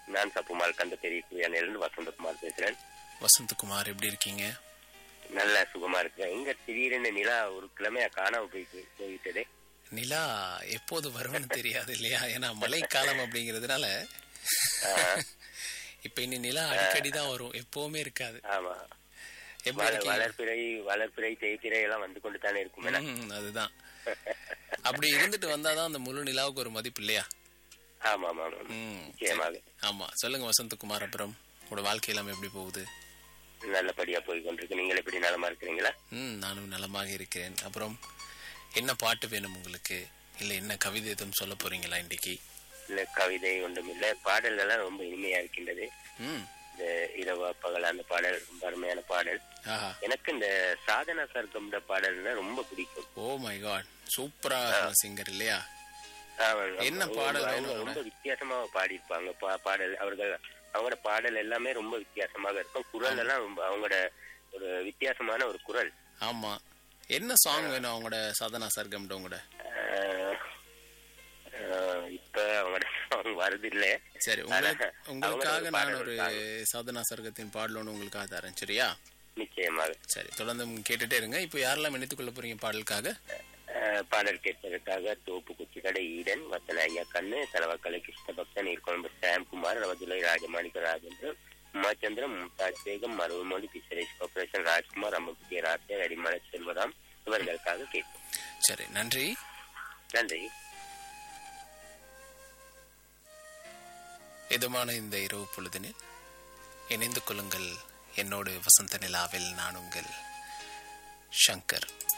நான் சப்புமால் கந்த பெரிய குரியானிலிருந்து வசந்தகுமார் பேசுறேன் வசந்தகுமார் எப்படி இருக்கீங்க நல்ல சுகமா இருக்கிறேன் எங்க திடீர்னு நிலா ஒரு கிழமையா காணாம போயிட்டு போயிட்டதே நிலா எப்போது வரும்னு தெரியாது இல்லையா ஏன்னா மழைக்காலம் அப்படிங்கிறதுனால ஆஹ், இப்ப இனி நிலா அடிக்கடி தான் வரும் எப்பவுமே இருக்காது ஆமா எப்படி வள- இருக்கீங்க வளர்பிறை வளர்பிறை தேய்பிறை எல்லாம் வந்து கொண்டு தானே இருக்கும் என்ன? ம், அதுதான் அப்படி இருந்துட்டு வந்தாதான் அந்த முழு நிலாவுக்கு ஒரு மதிப்பு இல்லையா ஆமா ஆமா ஆமா ம், நிச்சயமாக ஆமா சொல்லுங்க வசந்தகுமார் அப்புறம் உங்களோட வாழ்க்கை எல்லாம் எப்படி போகுது நல்லபடியா போய் கொண்டிருக்கு நீங்கள் எப்படி நலமா இருக்கிறீங்களா ம் நானும் நலமாக இருக்கிறேன் அப்புறம் என்ன பாட்டு வேணும் உங்களுக்கு இல்ல என்ன கவிதை எதுவும் சொல்ல போறீங்களா இன்னைக்கு இல்ல கவிதை ஒன்றும் இல்ல பாடல் எல்லாம் ரொம்ப இனிமையா இருக்கின்றது ம் இந்த இரவா பகல் அந்த பாடல் ரொம்ப அருமையான பாடல் ஆஹா எனக்கு இந்த சாதனா சர்க்கம்ட பாடல்னா ரொம்ப பிடிக்கும் ஓ மை காட் சூப்பரா சிங்கர் இல்லையா ஆமா, என்ன ரொம்ப- பாடல் அவங்க வேணும் ரொம்ப வித்தியாசமா பாடியிருப்பாங்க பா- பாடல் அவர்கள் அவங்களோட பாடல் எல்லாமே ரொம்ப வித்தியாசமாக இருக்கும் குரல் எல்லாம் ரொம்ப அவங்களோட ஒரு வித்தியாசமான ஒரு குரல் ஆமா என்ன சாங் வேணும் அவங்களோட சாதனா சர்க்கம் உங்களோட ஆஹ், ஆஹ், இப்ப அவங்களோட song வருது இல்ல சரி உங்களுக்கு ஆனா, உங்களுக்காக அவங்க ஒரு நான் பாடல் ஒரு இருக்காங்க. சாதனா சர்க்கத்தின் பாடல் ஒன்று உங்களுக்காக தரேன் சரியா நிச்சயமாக சரி தொடர்ந்து கேட்டுட்டே இருங்க இப்போ யாரெல்லாம் இணைத்துக் கொள்ள போறீங்க பாடலுக்காக ஆஹ், பாடல் கேட்பதற்காக தோப்பு குச்சிக்கடை ஈடன் வத்தன ஐயா கண்ணு தலவக்கலை கிருஷ்ண பக்தன் நீர்கொழும்பு சாம்குமார் ரவதுலை ராஜமாணிக்க ராஜேந்திரன் உமாச்சந்திரன் மும்தாஜ் பேகம் மருவமொழி பிசரேஷ் கார்பரேஷன் ராஜ்குமார் அம்புத்திய ராஜ்ய அடிமலை செல்வராம் இவர்களுக்காக கேட்போம் சரி நன்றி நன்றி இதமான இந்த இரவு பொழுதினில் இணைந்து கொள்ளுங்கள் என்னோடு வசந்த நிலாவில் நான் உங்கள் சங்கர்